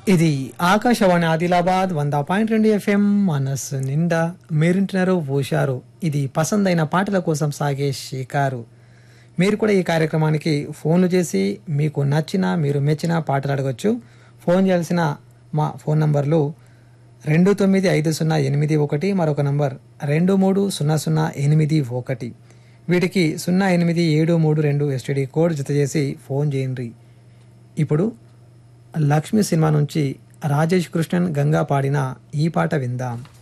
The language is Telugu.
ఇది ఆకాశవాణి ఆదిలాబాద్ వంద పాయింట్ రెండు ఎఫ్ఎం మనస్సు నిండా మీరింటున్నారు ఊషారు ఇది పసందైన పాటల కోసం సాగే షికారు మీరు కూడా ఈ కార్యక్రమానికి ఫోన్లు చేసి మీకు నచ్చిన మీరు మెచ్చిన పాటలు అడగచ్చు ఫోన్ చేయాల్సిన మా ఫోన్ నంబర్లు రెండు తొమ్మిది ఐదు సున్నా ఎనిమిది ఒకటి మరొక నంబర్ రెండు మూడు సున్నా సున్నా ఎనిమిది ఒకటి వీటికి సున్నా ఎనిమిది ఏడు మూడు రెండు ఎస్టీడీ కోడ్ జత చేసి ఫోన్ చేయండి ఇప్పుడు లక్ష్మి సినిమా నుంచి రాజేష్ కృష్ణన్ గంగా పాడిన ఈ పాట విందాం